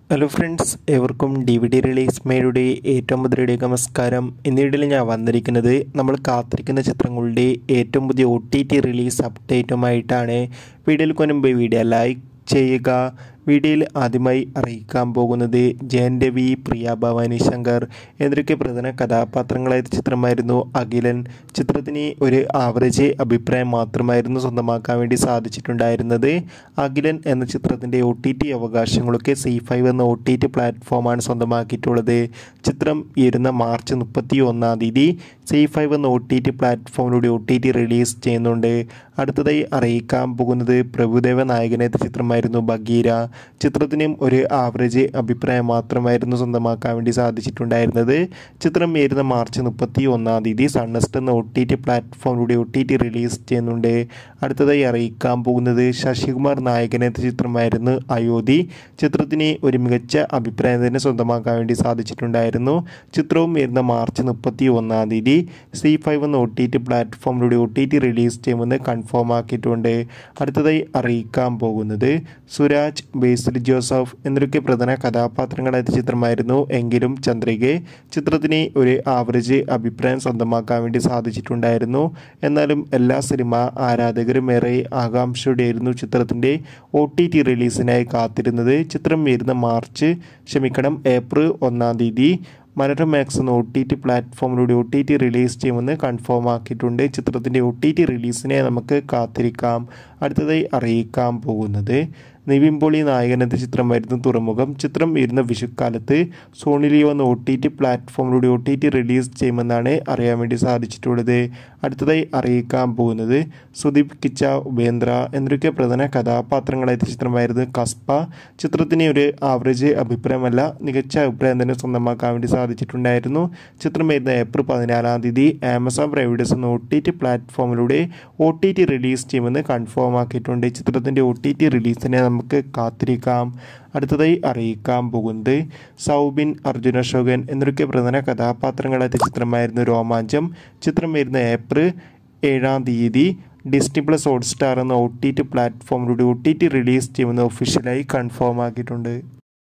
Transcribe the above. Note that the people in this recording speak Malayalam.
ഹലോ ഫ്രണ്ട്സ് ഏവർക്കും ഡി വി ഡി റിലീസ് മേയുടെ ഏറ്റവും പുതിയ നമസ്കാരം ഇന്നിടയിൽ ഞാൻ വന്നിരിക്കുന്നത് നമ്മൾ കാത്തിരിക്കുന്ന ചിത്രങ്ങളുടെ ഏറ്റവും പുതിയ ഒ ടി ടി റിലീസ് അപ്ഡേറ്റുമായിട്ടാണ് വീഡിയോയിൽ കൊനുമ്പ് വീഡിയോ ലൈക്ക് ചെയ്യുക വീഡിയോയിൽ ആദ്യമായി അറിയിക്കാൻ പോകുന്നത് ജയൻ രവി പ്രിയ ഭവാനി ശങ്കർ എന്നൊക്കെ പ്രധാന കഥാപാത്രങ്ങളായ ചിത്രമായിരുന്നു അഖിലൻ ചിത്രത്തിന് ഒരു ആവറേജ് അഭിപ്രായം മാത്രമായിരുന്നു സ്വന്തമാക്കാൻ വേണ്ടി സാധിച്ചിട്ടുണ്ടായിരുന്നത് അഖിലൻ എന്ന ചിത്രത്തിൻ്റെ ഒ ടി ടി അവകാശങ്ങളൊക്കെ സി ഫൈവ് എന്ന ഒ ടി ടി പ്ലാറ്റ്ഫോമാണ് സ്വന്തമാക്കിയിട്ടുള്ളത് ചിത്രം ഇരുന്ന മാർച്ച് മുപ്പത്തി ഒന്നാം തീയതി സി ഫൈവ് എന്ന ഒ ടി ടി പ്ലാറ്റ്ഫോമിലൂടെ ഒ ടി ടി റിലീസ് ചെയ്യുന്നുണ്ട് അടുത്തതായി അറിയിക്കാൻ പോകുന്നത് പ്രഭുദേവ നായകനെത്ത ചിത്രമായിരുന്നു ബഗീര ചിത്രത്തിനും ഒരു ആവറേജ് അഭിപ്രായം മാത്രമായിരുന്നു സ്വന്തമാക്കാൻ വേണ്ടി സാധിച്ചിട്ടുണ്ടായിരുന്നത് ചിത്രം വരുന്ന മാർച്ച് മുപ്പത്തി ഒന്നാം തീയതി സൺനെസ്റ്റ് എന്ന ഒ ടി ടി പ്ലാറ്റ്ഫോമിലൂടെ ഒ ടി ടി റിലീസ് ചെയ്യുന്നുണ്ട് അടുത്തതായി അറിയിക്കാൻ പോകുന്നത് ശശികുമാർ നായകനെത്ത ചിത്രമായിരുന്നു അയോധി ചിത്രത്തിന് ഒരു മികച്ച അഭിപ്രായം തന്നെ സ്വന്തമാക്കാൻ വേണ്ടി സാധിച്ചിട്ടുണ്ടായിരുന്നു ചിത്രവും വരുന്ന മാർച്ച് മുപ്പത്തി ഒന്നാം തീയതി സി ഫൈവ് എന്ന ഒ ടി ടി പ്ലാറ്റ്ഫോമിലൂടെ ഒ ടി ടി റിലീസ് ചെയ്യുമെന്ന് കൺഫേം ആക്കിയിട്ടുണ്ട് അടുത്തതായി അറിയിക്കാൻ പോകുന്നത് സുരാജ് ബേസിൽ ജോസഫ് എന്നൊക്കെ പ്രധാന കഥാപാത്രങ്ങളായ ചിത്രമായിരുന്നു എങ്കിലും ചന്ദ്രികയെ ചിത്രത്തിന് ഒരു ആവറേജ് അഭിപ്രായം സ്വന്തമാക്കാൻ വേണ്ടി സാധിച്ചിട്ടുണ്ടായിരുന്നു എന്നാലും എല്ലാ സിനിമ ആരാധകരും ഏറെ ആകാംക്ഷയോടെയായിരുന്നു ചിത്രത്തിൻ്റെ ഒ ടി ടി റിലീസിനായി കാത്തിരുന്നത് ചിത്രം വരുന്ന മാർച്ച് ക്ഷമിക്കണം ഏപ്രിൽ ഒന്നാം തീയതി മനോരമാക്സ് എന്ന ഒ ടി ടി പ്ലാറ്റ്ഫോമിലൂടെ ഒ ടി ടി റിലീസ് ചെയ്യുമെന്ന് കൺഫേം ആക്കിയിട്ടുണ്ട് ചിത്രത്തിൻ്റെ ഒ ടി ടി റിലീസിനെ നമുക്ക് കാത്തിരിക്കാം അടുത്തതായി അറിയിക്കാൻ പോകുന്നത് നിവിൻ പോളി നായകനെന്ന ചിത്രമായിരുന്നു തുറമുഖം ചിത്രം വരുന്ന വിഷുക്കാലത്ത് സോണിലിയോ എന്ന ഒ ടി ടി പ്ലാറ്റ്ഫോമിലൂടെ ഒ ടി ടി റിലീസ് ചെയ്യുമെന്നാണ് അറിയാൻ വേണ്ടി സാധിച്ചിട്ടുള്ളത് അടുത്തതായി അറിയിക്കാൻ പോകുന്നത് സുദീപ് കിച്ച ഉപേന്ദ്ര എന്നൊക്കെ പ്രധാന കഥാപാത്രങ്ങളായ ചിത്രമായിരുന്നു കസ്പ ചിത്രത്തിന് ഒരു ആവറേജ് അഭിപ്രായമല്ല മികച്ച അഭിപ്രായം തന്നെ സ്വന്തമാക്കാൻ വേണ്ടി സാധിച്ചിട്ടുണ്ടായിരുന്നു ചിത്രം വരുന്ന ഏപ്രിൽ പതിനാലാം തീയതി ആമസോൺ പ്രൈവഡേഴ്സ് എന്ന ഒ ടി ടി പ്ലാറ്റ്ഫോമിലൂടെ ഒ ടി ടി റിലീസ് ചെയ്യുമെന്ന് കൺഫേം ആക്കിയിട്ടുണ്ട് ചിത്രത്തിൻ്റെ ഒ ടി ടി റിലീസിനെ നമുക്ക് കാത്തിരിക്കാം അടുത്തതായി അറിയിക്കാൻ പോകുന്നത് സൗബിൻ അർജുന അശോകൻ എന്നൊക്കെ പ്രധാന കഥാപാത്രങ്ങളായ ചിത്രമായിരുന്നു രോമാഞ്ചം ചിത്രം വരുന്ന ഏപ്രിൽ ഏഴാം തീയതി ഡിസ്നി പ്ലസ് ഹോട്ട്സ്റ്റാർ എന്ന ഒ ടി ടി പ്ലാറ്റ്ഫോമിലൂടെ ഒ ടി ടി റിലീസ് ചെയ്യുമെന്ന് ഒഫീഷ്യലായി കൺഫേം ആക്കിയിട്ടുണ്ട്